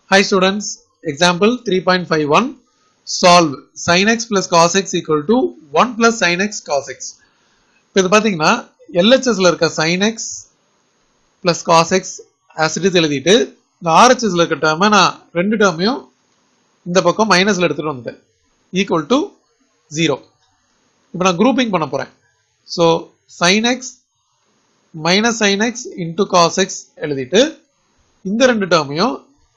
Hi students, example 3.51 solve sin x plus cos x equal to 1 plus sin x cos x. இப்போ இது பார்த்தீங்கன்னா LHSல இருக்க sin x plus cos x as it is எழுதிட்டு இந்த RHSல இருக்க டேர்மை நான் ரெண்டு டேர்மையும் இந்த பக்கம் மைனஸ்ல எடுத்துட்டு வந்துட்டேன் ஈக்குவல் டு ஜீரோ இப்போ நான் குரூப்பிங் பண்ண போறேன் so sin x minus sin x into cos x எழுதிட்டு இந்த ரெண்டு டேர்மையும்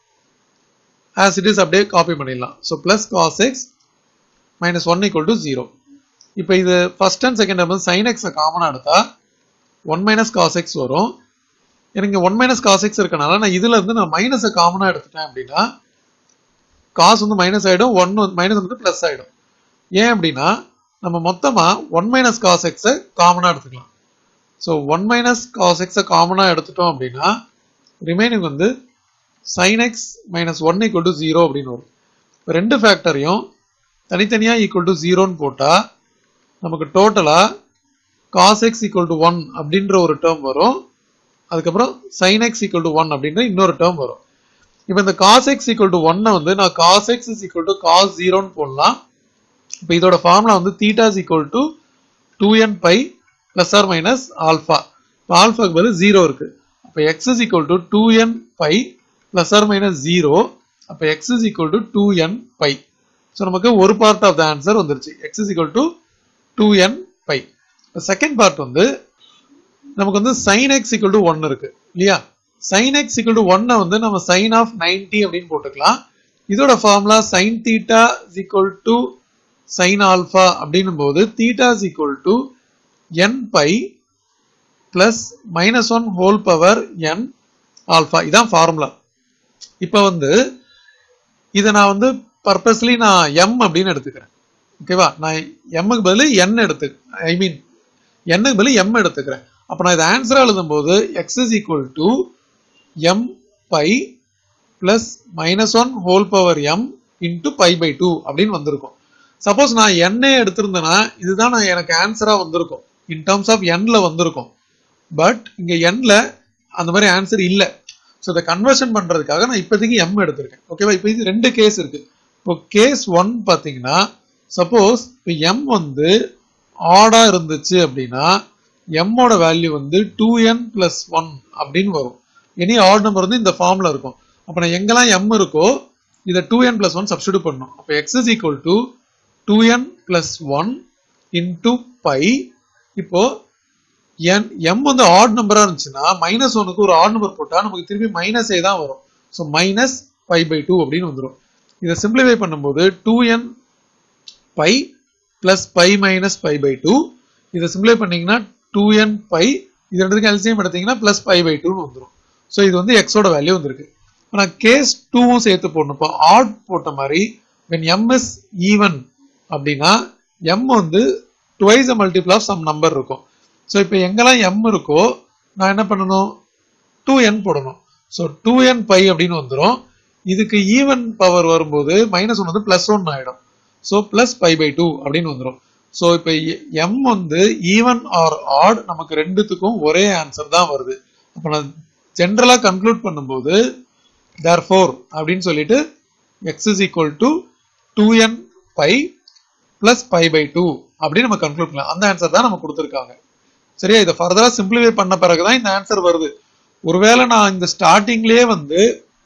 as it is அப்படியே காப்பி பண்ணிடலாம் so plus cos x minus one equal to zero இப்போ இது first and second term sine எக்ஸை காமனாக எடுத்தா ஒன் மைனஸ் காஸ் எக்ஸ் வரும் எனக்கு ஒன் மைனஸ் காஸ் எக்ஸ் இருக்கனால நான் இதுல இருந்து நான் மைனஸை காமனாக எடுத்துட்டேன் அப்படின்னா காஸ் வந்து மைனஸ் ஆகிடும் ஒன் மைனஸ் வந்து ப்ளஸ் ஆகிடும் ஏன் அப்படின்னா நம்ம மொத்தமாக ஒன் மைனஸ் காஸ் எக்ஸை காமனாக எடுத்துக்கலாம் ஸோ ஒன் மைனஸ் காஸ் எக்ஸை காமனாக எடுத்துட்டோம் அப்படின்னா ரிமைனிங் வந்து sin x minus one equal to zero அப்படின்னு வரும் இப்போ ரெண்டு ஃபேக்டரையும் தனித்தனியாக ஈக்குவல் டு ஜீரோன்னு போட்டால் நமக்கு டோட்டலாக cos x equal to one அப்படின்ற ஒரு டேர்ம் வரும் அதுக்கப்புறம் sin x equal to one அப்படின்ற இன்னொரு டேர்ம் வரும் இப்போ இந்த காஸ் எக்ஸ் ஈக்குவல் டு ஒன்னை வந்து நான் cos x is equal to cos ஜீரோன்னு போடலாம் இப்போ இதோட ஃபார்முலா வந்து theta is equal to two n pi plus or minus alpha இப்போ ஆல்ஃபாக்கு பதில் ஜீரோ இருக்கு அப்போ x is equal to two n pi plus or minus zero அப்போ x is equal to two n pi so நமக்கு ஒரு part of the answer வந்துருச்சு x is equal to two n pi second part வந்து நமக்கு வந்து sine x equal to one இருக்கு இல்லையா sign x equal to ஒன்னை வந்து நம்ம சைன் ஆஃப் நைன்டி அப்படின்னு போட்டுக்கலாம் இதோட formula sine theta is equal to sine alpha அப்படின்னும் போது theta is equal to n pi plus minus one whole power n alpha இதான் ஃபார்முலா இப்போ வந்து இதை நான் வந்து பர்பஸ்லி நான் எம் அப்படின்னு எடுத்துக்கிறேன் ஓகேவா நான் எம்முக்கு பதில் என் எடுத்து ஐ மீன் என்னுக்கு பதில் எம் எடுத்துக்கிறேன் அப்போ நான் இதை ஆன்சராக எழுதும்போது x is equal to m pi plus minus one whole power m into pi by two அப்படின்னு வந்திருக்கும் சப்போஸ் நான் எண்ணே எடுத்திருந்தேன்னா இதுதான் நான் எனக்கு ஆன்சராக வந்திருக்கும் இன் டேர்ம்ஸ் ஆஃப் எண்ல வந்திருக்கும் பட் இங்கே எண்ல அந்த மாதிரி ஆன்சர் இல்லை ஸோ இதை கன்வர்ஷன் பண்ணுறதுக்காக நான் இப்போதைக்கு எம் எடுத்திருக்கேன் ஓகேவா இப்போ இது ரெண்டு கேஸ் இருக்கு இப்போ கேஸ் ஒன் பார்த்தீங்கன்னா சப்போஸ் இப்போ எம் வந்து ஆடாக இருந்துச்சு அப்படின்னா எம்மோட வேல்யூ வந்து டூ என் பிளஸ் ஒன் அப்படின்னு வரும் எனி ஆட் நம்பர் வந்து இந்த ஃபார்ம்ல இருக்கும் அப்போ நான் எங்கெல்லாம் எம் இருக்கோ இதை two n plus one substitute பண்ணணும் அப்போ x is equal to two n plus one into pi இப்போ என் எம் வந்து ஆட் நம்பரா இருந்துச்சுன்னா மைனஸ் ஒனுக்கு ஒரு ஆட் நம்பர் போட்டா நமக்கு திருப்பி மைனஸே தான் வரும் so minus pi by two அப்படின்னு வந்துடும் இதை சிம்பிளிஃபை பண்ணும்போது two n pi plus pi minus pi by two இதை சிம்பிளை பண்ணீங்கன்னா டூ என் பை இது ரெண்டுத்துக்கு எல்சிஎம் எடுத்தீங்கன்னா பிளஸ் பை பை டூன்னு வந்துடும் ஸோ இது வந்து எக்ஸோட வேல்யூ வந்திருக்கு ஆனால் கேஸ் டூவும் சேர்த்து போடணும் இப்போ ஆட் போட்ட மாதிரி வென் எம் இஸ் ஈவன் அப்படின்னா எம் வந்து twice multiple of some number இருக்கும் ஸோ இப்போ எங்கெல்லாம் எம் இருக்கோ நான் என்ன பண்ணணும் டூ என் போடணும் ஸோ டூ என் பை அப்படின்னு வந்துடும் இதுக்கு ஈவன் பவர் வரும்போது மைனஸ் ஒன் வந்து பிளஸ் ஒன் ஆகிடும் so plus pi by two அப்படின்னு வந்துடும் ஸோ இப்போ எம் வந்து ஈவன் ஆர் ஆட் நமக்கு ரெண்டுத்துக்கும் ஒரே ஆன்சர் தான் வருது அப்போ நான் ஜென்ரலாக கன்க்ளூட் பண்ணும்போது தேர் ஃபோர் அப்படின்னு சொல்லிட்டு x is equal to two n pi plus pi by two அப்படின்னு நம்ம கன்க்ளூட் பண்ணலாம் அந்த ஆன்சர் தான் நம்ம கொடுத்துருக்காங்க சரியா இதை ஃபர்தரா சிம்பிளிஃபை பண்ண பிறகுதான் இந்த ஆன்சர் வருது ஒருவேளை நான் இந்த ஸ்டார்டிங்லயே வந்து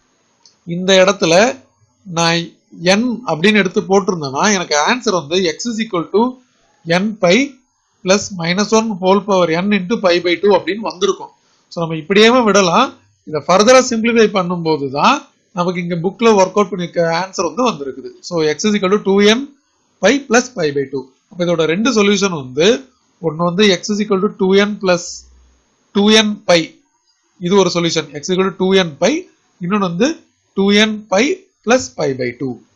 இந்த இடத்துல நான் என் அப்படின்னு எடுத்து போட்டிருந்தேன்னா எனக்கு ஆன்சர் வந்து x is equal to n pi plus minus one whole power n into pi by two அப்படின்னு வந்திருக்கும் ஸோ நம்ம இப்படியே விடலாம் இதை ஃபர்தரா சிம்பிளிஃபை பண்ணும்போது தான் நமக்கு இங்க புக்ல ஒர்க் அவுட் பண்ணிருக்க ஆன்சர் வந்து வந்திருக்குது so x is equal to two n pi plus pi by two அப்போ இதோட ரெண்டு சொல்யூஷன் வந்து ஒன்று வந்து x is equal to two n plus two n pi இது ஒரு solution x equal to two n pi இன்னொன்று வந்து two n pi plus pi by two